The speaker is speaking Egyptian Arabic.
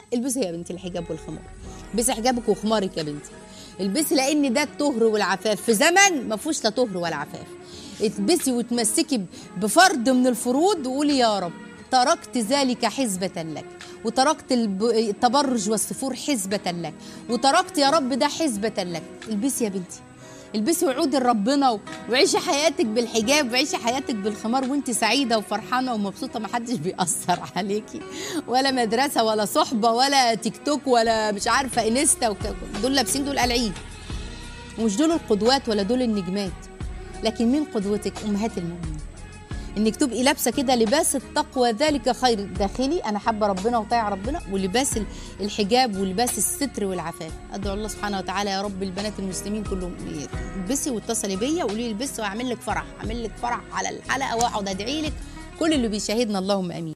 البسي يا بنتي الحجاب والخمار البسي حجابك وخمارك يا بنتي البسي لان ده الطهر والعفاف في زمن ما فيهوش لا طهر ولا عفاف البسي وتمسكي بفرد من الفروض وقولي يا رب تركت ذلك حزبة لك وتركت الب- التبرج والسفور حزبة لك وتركت يا رب ده حزبة لك البسي يا بنتي البسي وعودي لربنا و- وعيشي حياتك بالحجاب وعيشي حياتك بالخمار وانت سعيده وفرحانه ومبسوطه ما حدش بيأثر عليكي ولا مدرسه ولا صحبه ولا تيك توك ولا مش عارفه انستا وك... دول لابسين دول قلعين ومش دول القدوات ولا دول النجمات لكن مين قدوتك امهات المؤمنين انك تبقي لابسه كده لباس التقوى ذلك خير داخلي انا حابه ربنا وطايع ربنا ولباس ال- الحجاب ولباس الستر والعفاف ادعو الله سبحانه وتعالى يا رب البنات المسلمين كلهم البسي واتصلي بيا وقولي لي البسي واعمل لك فرح اعمل لك فرح على الحلقه واقعد ادعي لك كل اللي بيشاهدنا اللهم امين